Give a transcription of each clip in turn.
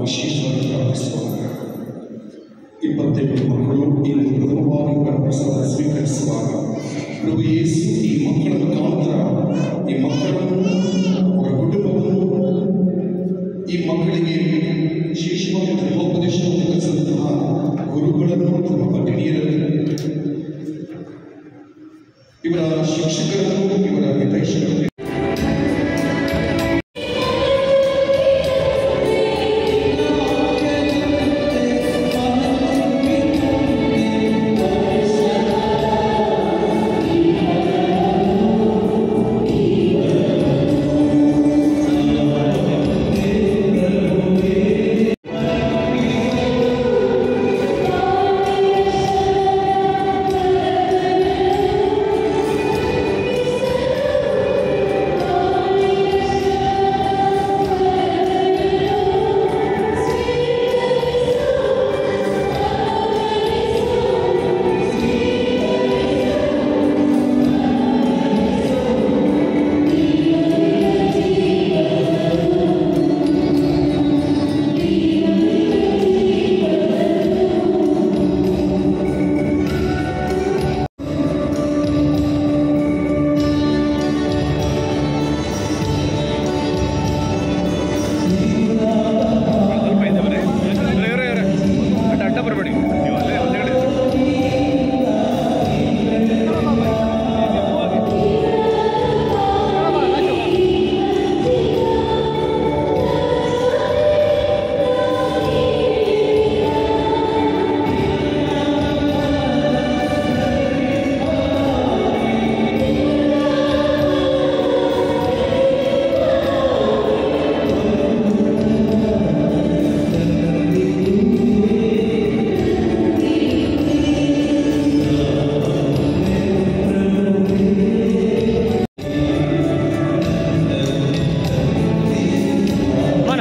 ವಿಶೇಷವಾಗಿ ಪ್ರಾರ್ಥಿಸುವಾಗ ಇಪ್ಪತ್ತೆಂಟು ಮಕ್ಕಳು ಇಂದು ಪ್ರಥಮವಾಗಿ ವರಪ್ರಸಾದ ಸ್ವೀಕರಿಸುವಾಗ ಪ್ರಭು ಯೇಸು ಈ ಮಕ್ಕಳ ಮುಖಾಂತರ ಈ ಮಕ್ಕಳನ್ನು ಅವರ ಕುಟುಂಬವನ್ನು ಈ ಮಕ್ಕಳಿಗೆ ವಿಶೇಷವಾಗಿ ಧರ್ಮೋಪದೇಶವನ್ನು ಕಲಿಸಿದಂತಹ ಗುರುಗಳನ್ನು ತಮ್ಮ ಭಗಿನಿಯರನ್ನು ಇವರ ಶಿಕ್ಷಕರನ್ನು ಇವರ ಹಿತೈಷಿಗಳನ್ನು ಸ್ವಲ್ಪ ಹಿಂದೆ ಬರ್ರಿ ಇವರೇ ಇವರೇ ಅಡ್ಡ ಅಡ್ಡ ಬರಬೇಡಿ ನೀವು ಅಲ್ಲೇ ಒಂದೆರಡು ಮಾನ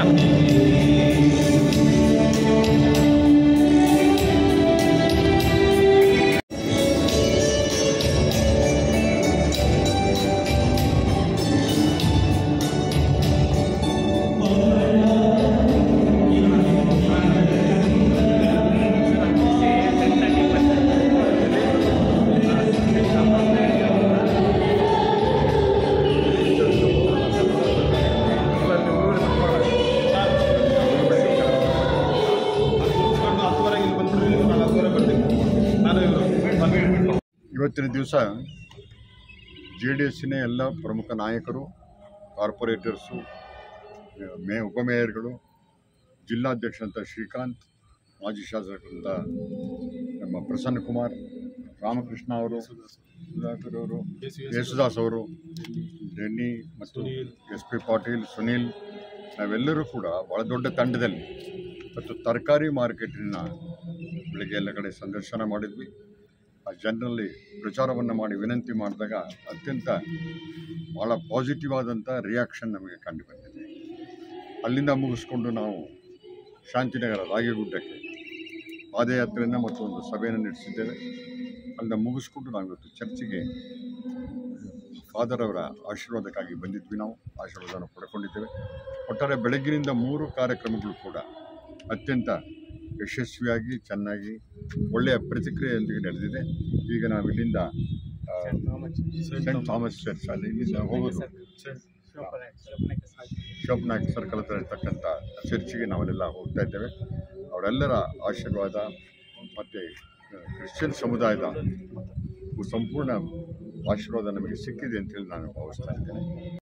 ಇವತ್ತಿನ ದಿವಸ ಜೆ ಡಿ ಎಸ್ಸಿನ ಎಲ್ಲ ಪ್ರಮುಖ ನಾಯಕರು ಕಾರ್ಪೊರೇಟರ್ಸು ಮೇ ಉಪಮೇಯರ್ಗಳು ಜಿಲ್ಲಾಧ್ಯಕ್ಷರಂತ ಶ್ರೀಕಾಂತ್ ಮಾಜಿ ಶಾಸಕರಂತ ನಮ್ಮ ಪ್ರಸನ್ನ ಕುಮಾರ್ ರಾಮಕೃಷ್ಣ ಅವರು ಸುಧಾಕರ್ ಅವರು ಯೇಸುದಾಸ್ ಅವರು ಡೆನ್ನಿ ಮತ್ತು ಎಸ್ ಪಿ ಪಾಟೀಲ್ ಸುನೀಲ್ ನಾವೆಲ್ಲರೂ ಕೂಡ ಭಾಳ ದೊಡ್ಡ ತಂಡದಲ್ಲಿ ಮತ್ತು ತರಕಾರಿ ಮಾರ್ಕೆಟಿನ ಬೆಳಿಗ್ಗೆ ಎಲ್ಲ ಕಡೆ ಸಂದರ್ಶನ ಮಾಡಿದ್ವಿ ಆ ಜನರಲ್ಲಿ ಪ್ರಚಾರವನ್ನು ಮಾಡಿ ವಿನಂತಿ ಮಾಡಿದಾಗ ಅತ್ಯಂತ ಭಾಳ ಪಾಸಿಟಿವ್ ಆದಂಥ ರಿಯಾಕ್ಷನ್ ನಮಗೆ ಕಂಡು ಬಂದಿದೆ ಅಲ್ಲಿಂದ ಮುಗಿಸ್ಕೊಂಡು ನಾವು ಶಾಂತಿನಗರ ರಾಗಿಗುಡ್ಡಕ್ಕೆ ಪಾದಯಾತ್ರೆಯನ್ನು ಮತ್ತು ಒಂದು ಸಭೆಯನ್ನು ನಡೆಸಿದ್ದೇವೆ ಅಲ್ಲಿಂದ ಮುಗಿಸ್ಕೊಂಡು ನಾವು ಇವತ್ತು ಚರ್ಚಿಗೆ ಫಾದರ್ ಅವರ ಆಶೀರ್ವಾದಕ್ಕಾಗಿ ಬಂದಿದ್ವಿ ನಾವು ಆಶೀರ್ವಾದವನ್ನು ಪಡ್ಕೊಂಡಿದ್ದೇವೆ ಒಟ್ಟಾರೆ ಬೆಳಗ್ಗಿನಿಂದ ಮೂರು ಕಾರ್ಯಕ್ರಮಗಳು ಕೂಡ ಅತ್ಯಂತ ಯಶಸ್ವಿಯಾಗಿ ಚೆನ್ನಾಗಿ ಒಳ್ಳೆಯ ಪ್ರತಿಕ್ರಿಯೆಯೊಂದಿಗೆ ನಡೆದಿದೆ ಈಗ ನಾವು ಇಲ್ಲಿಂದ ಆ, ಸೆಂಟ್ ಥಾಮಸ್ ಚರ್ಚ್ ಅಲ್ಲಿ ಇಲ್ಲಿಂದ ಹೋಗೋದು ಶೋಭನಾಯಕ್ ಸರ್ಕಲ್ ಹತ್ರ ಇರ್ತಕ್ಕಂಥ ಚರ್ಚಿಗೆ ನಾವೆಲ್ಲ ಹೋಗ್ತಾ ಇದ್ದೇವೆ ಅವರೆಲ್ಲರ ಆಶೀರ್ವಾದ ಮತ್ತು ಕ್ರಿಶ್ಚಿಯನ್ ಸಮುದಾಯದ ಸಂಪೂರ್ಣ ಆಶೀರ್ವಾದ ನಮಗೆ ಸಿಕ್ಕಿದೆ ಅಂತೇಳಿ ನಾನು ಭಾವಿಸ್ತಾ ಇದ್ದೇನೆ